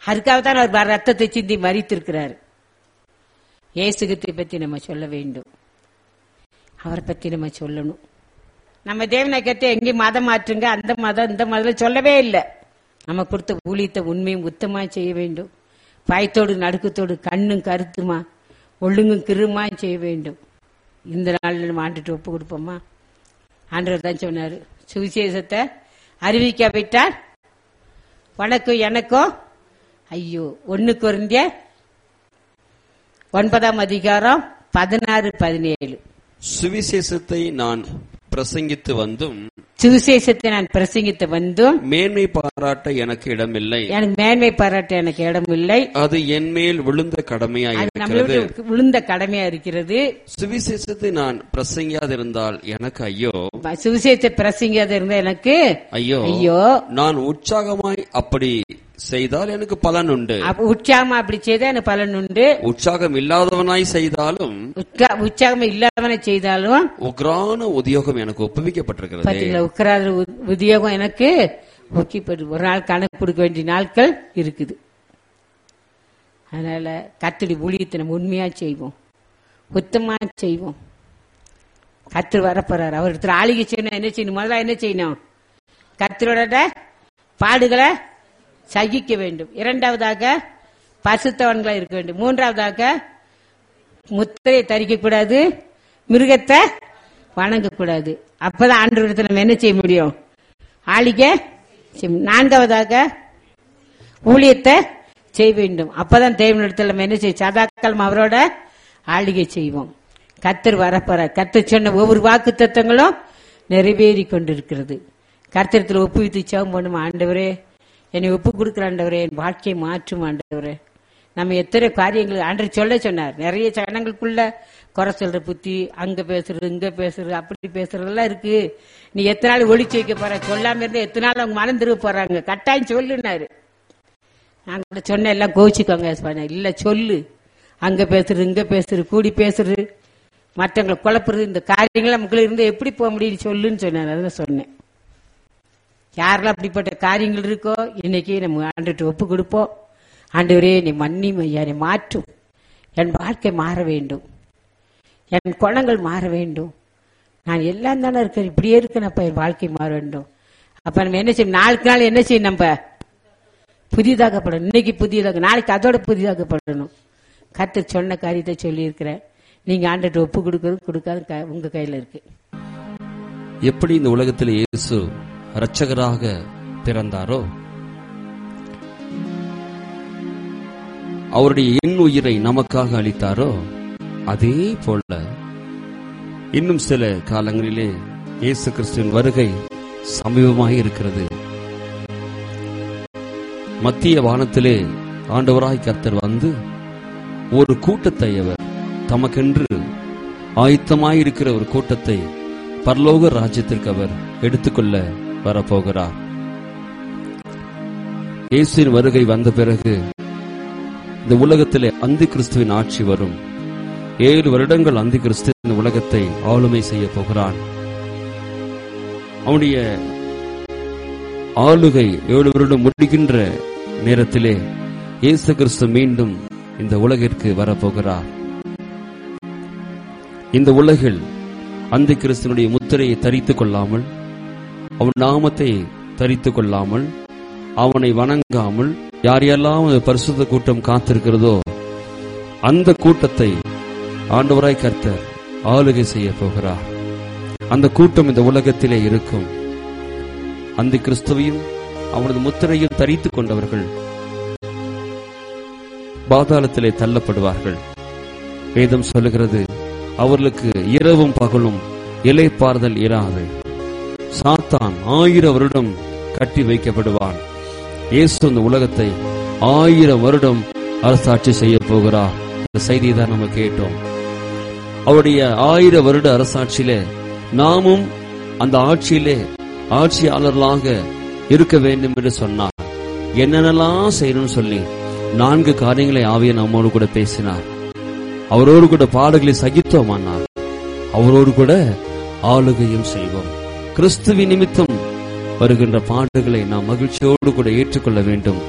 அதுக்காக தான் அவர் ரத்தத்தை சிந்தி மறித்திருக்கிறார் இயேசுகத்தை பத்தி நம்ம சொல்ல வேண்டும் அவரை பத்தி நம்ம சொல்லணும் நம்ம தேவனை கேட்டு எங்கேயும் மதம் மாற்றுங்க அந்த மதம் இந்த மதம் சொல்லவே இல்லை நம்ம கொடுத்த ஊழியத்தை உண்மையும் உத்தமா செய்ய வேண்டும் பயத்தோடு நடுக்கத்தோடு கண்ணும் கருத்துமா ஒழுங்கும் கிருமா செய்ய வேண்டும் இந்த நாளில் நம்ம ஆண்டுட்டு ஒப்பு கொடுப்போமா ஆண்டவர் தான் சொன்னார் சுவிசேஷத்தை அறிவிக்காவிட்டால் உனக்கும் எனக்கும் ஐயோ ஒன்னு குறைந்த ஒன்பதாம் அதிகாரம் பதினாறு பதினேழு சுவிசேஷத்தை நான் பிரசங்கித்து வந்தும் சுவிசேஷத்தை நான் பிரசங்கித்து வந்தும் மேன்மை பாராட்ட எனக்கு இடமில்லை எனக்கு மேன்மை பாராட்ட எனக்கு இடம் இல்லை அது என் மேல் விழுந்த கடமையாய் அது இருக்கிறது நம்மளுடைய விழுந்த கடமையா இருக்கிறது சுவிசேஷத்தை நான் பிரசங்கியாதிருந்தால் எனக்கு ஐயோ சுவிசேஷத்தை பிரசங்காத இருந்த எனக்கு ஐயோ ஐயோ நான் உற்சாகமாய் அப்படி செய்தால் எனக்கு பலன் உண்டு அப்ப உற்சாகமா அப்படி செய்தா எனக்கு பலன் உண்டு உற்சாகம் இல்லாதவனாய் செய்தாலும் உற்சா- உற்சாகம் இல்லாதவனை செய்தாலும் உக்ரான உத்தியோகம் எனக்கு ஒப்புவிக்கப்பட்டிருக்கிறது பாத்தீங்களா உக்கராத உத்தியோகம் எனக்கு ஒக்கிப்படு ஒரு நாள் கணக்கு கொடுக்க வேண்டிய நாட்கள் இருக்குது அதனால கத்தடி ஊழியத்தை நம்ம உண்மையா செய்வோம் உத்தமா செய்வோம் கத்தர் வரப்போறாரு அவர் இடத்துல ஆளிகை செய்யணும் என்ன செய்யணும் முதல்ல என்ன செய்யணும் கத்தரோட பாடுகளை சகிக்க வேண்டும் இரண்டாவதாக பசுத்தவன்களா இருக்க வேண்டும் மூன்றாவதாக முத்திரையை தரிக்க கூடாது மிருகத்தை வணங்கக்கூடாது அப்பதான் ஆண்டு நம்ம என்ன செய்ய முடியும் ஆளிக நான்காவதாக ஊழியத்தை செய்ய வேண்டும் அப்பதான் தேவனிடத்தில் நம்ம என்ன செய்யும் சதாக்காலம் அவரோட ஆளிகை செய்வோம் கத்தர் வரப்போற கத்தர் சொன்ன ஒவ்வொரு வாக்கு தத்துவங்களும் நிறைவேறி கொண்டிருக்கிறது கர்த்தரத்தில் ஒப்புவித்து சேவம் பண்ணும் ஆண்டவரே என்னை ஒப்பு கொடுக்குற ஆண்டவரே என் வாழ்க்கையை மாற்றும் ஆண்டவரே நம்ம எத்தனை காரியங்கள் ஆண்டவர் சொல்ல சொன்னார் நிறைய ஜனங்களுக்குள்ள குறை சொல்ற புத்தி அங்க பேசுறது இங்க பேசுறது அப்படி பேசுறதெல்லாம் இருக்கு நீ எத்தனை நாள் ஒளிச்சு வைக்க போற சொல்லாம இருந்தா எத்தனை நாள் அவங்க மனம் திரும்ப போறாங்க கட்டாயம் சொல்லுனாரு நான் கூட சொன்ன எல்லாம் கோச்சிக்கோங்க சொன்னேன் இல்ல சொல்லு அங்க பேசுறது இங்க பேசுறது கூடி பேசுறது மற்றவங்களை குழப்புறது இந்த காரியங்கள் நமக்குள்ள இருந்து எப்படி போக முடியும் சொல்லுன்னு சொன்னேன் அதான் சொன்னேன் யாரெல்லாம் அப்படிப்பட்ட காரியங்கள் இருக்கோ இன்னைக்கு நம்ம ஆண்டுட்டு ஒப்பு கொடுப்போம் ஆண்டவரே நீ மன்னி ஐயா நீ மாற்றும் என் வாழ்க்கை மாற வேண்டும் என் குணங்கள் மாற வேண்டும் நான் எல்லாம் தானே இருக்கேன் இப்படியே இருக்கேனப்பா என் வாழ்க்கை மாற வேண்டும் அப்ப நம்ம என்ன செய்யணும் நாளுக்கு நாள் என்ன செய்யணும் நம்ம புதிதாக்கப்படணும் இன்னைக்கு புதியதாக நாளைக்கு அதோட புதிதாக்கப்படணும் கத்து சொன்ன காரியத்தை சொல்லியிருக்கிறேன் நீங்க ஆண்டுட்டு ஒப்பு கொடுக்கறது கொடுக்காது க- உங்க கையில இருக்கு எப்படி இந்த உலகத்தில் இயேசு இரட்சகராக பிறந்தாரோ அவருடைய எண் உயிரை நமக்காக அளித்தாரோ அதே போல இன்னும் சில காலங்களிலே இயேசு கிறிஸ்துவின் வருகை சமீபமாக இருக்கிறது மத்திய வானத்திலே ஆண்டவராய் கர்த்தர் வந்து ஒரு கூட்டத்தை அவர் தமக்கென்று ஆயத்தமாயிருக்கிற ஒரு கூட்டத்தை பரலோக ராஜ்யத்திற்கு அவர் எடுத்துக்கொள்ள வரப்போகிறார் இயேசுவின் வருகை வந்த பிறகு இந்த உலகத்திலே அந்தி கிறிஸ்துவின் ஆட்சி வரும் ஏழு வருடங்கள் அந்தி கிறிஸ்து இந்த உலகத்தை ஆளுமை செய்ய போகிறான் அவனுடைய ஆளுகை ஏழு வருடம் முடிகின்ற நேரத்திலே இயேசு கிறிஸ்து மீண்டும் இந்த உலகிற்கு வரப்போகிறார் இந்த உலகில் அந்த கிறிஸ்தனுடைய முத்திரையை தரித்துக் கொள்ளாமல் அவன் நாமத்தை தரித்துக் கொள்ளாமல் அவனை வணங்காமல் யார் யாரெல்லாம் அந்த பரிசுத்த கூட்டம் காத்திருக்கிறதோ அந்த கூட்டத்தை ஆண்டவராய் கர்த்தர் ஆளுகை செய்ய போகிறார் அந்த கூட்டம் இந்த உலகத்திலே இருக்கும் அந்த கிறிஸ்துவையும் அவனது முத்திரையும் தரித்துக் கொண்டவர்கள் பாதாளத்திலே தள்ளப்படுவார்கள் வேதம் சொல்லுகிறது அவர்களுக்கு இரவும் பகலும் இலைப்பாறுதல் இராது சாத்தான் ஆயிரம் வருடம் கட்டி வைக்கப்படுவான் இயேசு இந்த உலகத்தை ஆயிரம் வருடம் அரசாட்சி செய்ய போகிறார் இந்த செய்தியை தான் நம்ம கேட்டோம் அவருடைய ஆயிரம் வருட அரசாட்சியிலே நாமும் அந்த ஆட்சியிலே ஆட்சியாளர்களாக இருக்க வேண்டும் என்று சொன்னார் என்னென்னலாம் செய்யணும்னு சொல்லி நான்கு காரியங்களை ஆவிய நம்மோடு கூட பேசினார் அவரோடு கூட பாடுகளை சகித்தோமானார் அவரோடு கூட ஆளுகையும் செய்வோம் கிறிஸ்துவின் நிமித்தம் வருகின்ற பாடுகளை நாம் மகிழ்ச்சியோடு கூட ஏற்றுக்கொள்ள வேண்டும்